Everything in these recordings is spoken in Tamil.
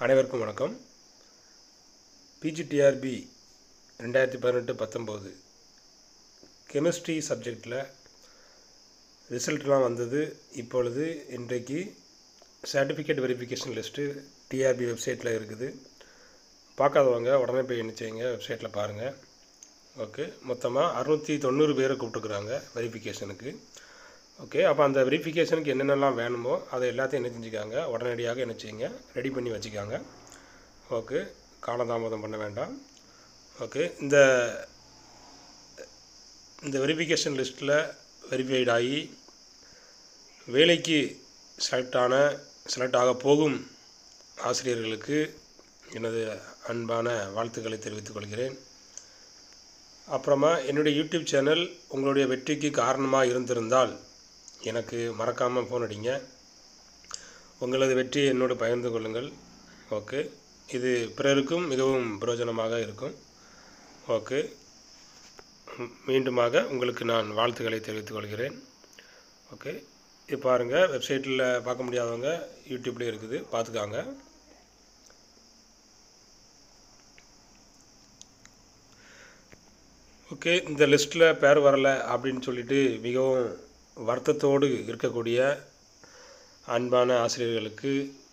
அனைவருக்கும் வணக்கம் பிஜிடிஆர்பி ரெண்டாயிரத்தி பதினெட்டு பத்தொம்போது கெமிஸ்ட்ரி சப்ஜெக்டில் ரிசல்ட்லாம் வந்தது இப்பொழுது இன்றைக்கு சர்டிஃபிகேட் வெரிஃபிகேஷன் லிஸ்ட்டு டிஆர்பி வெப்சைட்டில் இருக்குது பார்க்காதவங்க உடனே போய் என்ன செய்யுங்க வெப்சைட்டில் பாருங்கள் ஓகே மொத்தமாக அறுநூற்றி தொண்ணூறு பேரை கூப்பிட்டுக்குறாங்க வெரிஃபிகேஷனுக்கு ஓகே அப்போ அந்த வெரிஃபிகேஷனுக்கு என்னென்னலாம் வேணுமோ அதை எல்லாத்தையும் என்ன செஞ்சுக்காங்க உடனடியாக என்ன செய்யுங்க ரெடி பண்ணி வச்சுக்காங்க ஓகே காலதாமதம் பண்ண வேண்டாம் ஓகே இந்த இந்த வெரிஃபிகேஷன் லிஸ்ட்டில் வெரிஃபைட் ஆகி வேலைக்கு செலக்ட் ஆன செலக்ட் ஆக போகும் ஆசிரியர்களுக்கு எனது அன்பான வாழ்த்துக்களை தெரிவித்துக் கொள்கிறேன் அப்புறமா என்னுடைய யூடியூப் சேனல் உங்களுடைய வெற்றிக்கு காரணமாக இருந்திருந்தால் எனக்கு மறக்காமல் ஃபோன் அடிங்க உங்களது வெற்றியை என்னோடு பகிர்ந்து கொள்ளுங்கள் ஓகே இது பிறருக்கும் மிகவும் பிரயோஜனமாக இருக்கும் ஓகே ம், மீண்டுமாக உங்களுக்கு நான் வாழ்த்துக்களை தெரிவித்துக் கொள்கிறேன் ஓகே இது பாருங்கள் வெப்சைட்டில் பார்க்க முடியாதவங்க யூடியூப்லேயே இருக்குது பார்த்துக்காங்க ஓகே இந்த லிஸ்ட்டில் பேர் வரலை அப்படின்னு சொல்லிட்டு மிகவும் வருத்தத்தோடு இருக்கக்கூடிய அன்பான ஆசிரியர்களுக்கு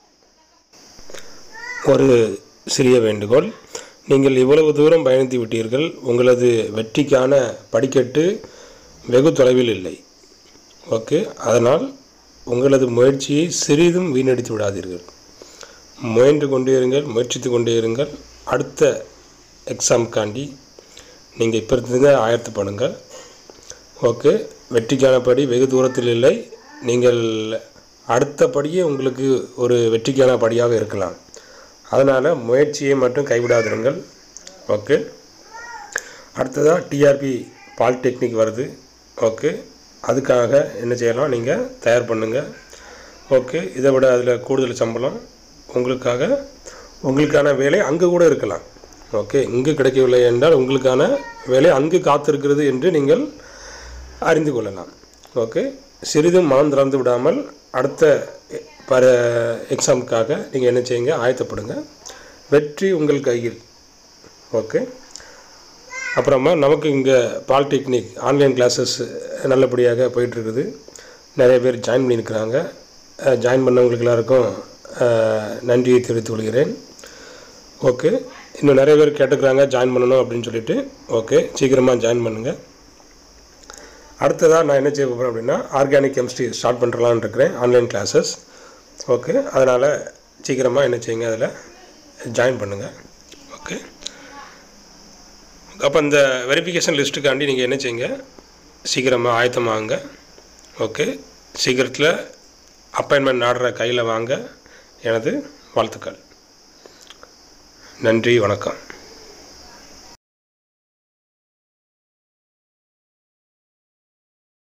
ஒரு சிறிய வேண்டுகோள் நீங்கள் இவ்வளவு தூரம் பயணித்து விட்டீர்கள் உங்களது வெற்றிக்கான படிக்கட்டு வெகு தொலைவில் இல்லை ஓகே அதனால் உங்களது முயற்சியை சிறிதும் வீணடித்து விடாதீர்கள் முயன்று கொண்டே இருங்கள் முயற்சித்து கொண்டே இருங்கள் அடுத்த எக்ஸாமுக்காண்டி நீங்கள் இப்போ இருந்து ஆயத்தப்படுங்கள் ஓகே வெற்றிக்கான படி வெகு தூரத்தில் இல்லை நீங்கள் அடுத்த படியே உங்களுக்கு ஒரு வெற்றிக்கான படியாக இருக்கலாம் அதனால் முயற்சியை மட்டும் கைவிடாதிருங்கள் ஓகே அடுத்ததாக டிஆர்பி பாலிடெக்னிக் வருது ஓகே அதுக்காக என்ன செய்யலாம் நீங்கள் தயார் பண்ணுங்கள் ஓகே இதை விட அதில் கூடுதல் சம்பளம் உங்களுக்காக உங்களுக்கான வேலை அங்கே கூட இருக்கலாம் ஓகே இங்கு கிடைக்கவில்லை என்றால் உங்களுக்கான வேலை அங்கு காத்திருக்கிறது என்று நீங்கள் அறிந்து கொள்ளலாம் ஓகே சிறிதும் மனம் திறந்து விடாமல் அடுத்த பர எக்ஸாமுக்காக நீங்கள் என்ன செய்யுங்க ஆயத்தப்படுங்க வெற்றி உங்கள் கையில் ஓகே அப்புறமா நமக்கு இங்கே பாலிடெக்னிக் ஆன்லைன் கிளாஸஸ் நல்லபடியாக போயிட்டுருக்குது நிறைய பேர் ஜாயின் பண்ணியிருக்கிறாங்க ஜாயின் பண்ணவங்களுக்கு எல்லாருக்கும் அஹ், நன்றியை தெரிவித்துக் கொள்கிறேன் ஓகே இன்னும் நிறைய பேர் கேட்டுக்கிறாங்க ஜாயின் பண்ணணும் அப்படின்னு சொல்லிட்டு ஓகே சீக்கிரமாக ஜாயின் பண்ணுங்கள் அடுத்ததாக நான் என்ன செய்ய போகிறேன் அப்படின்னா ஆர்கானிக் கெமிஸ்ட்ரி ஸ்டார்ட் பண்ணுறலான்னு இருக்கிறேன் ஆன்லைன் கிளாஸஸ் ஓகே அதனால் சீக்கிரமாக என்ன செய்யுங்க அதில் ஜாயின் பண்ணுங்கள் ஓகே அப்போ இந்த வெரிஃபிகேஷன் லிஸ்ட்டுக்காண்டி நீங்கள் என்ன செய்யுங்க சீக்கிரமாக ஆயத்தமாகுங்க ஓகே சீக்கிரத்தில் அப்பாயின்மெண்ட் ஆர்டரை கையில் வாங்க எனது வாழ்த்துக்கள் நன்றி வணக்கம்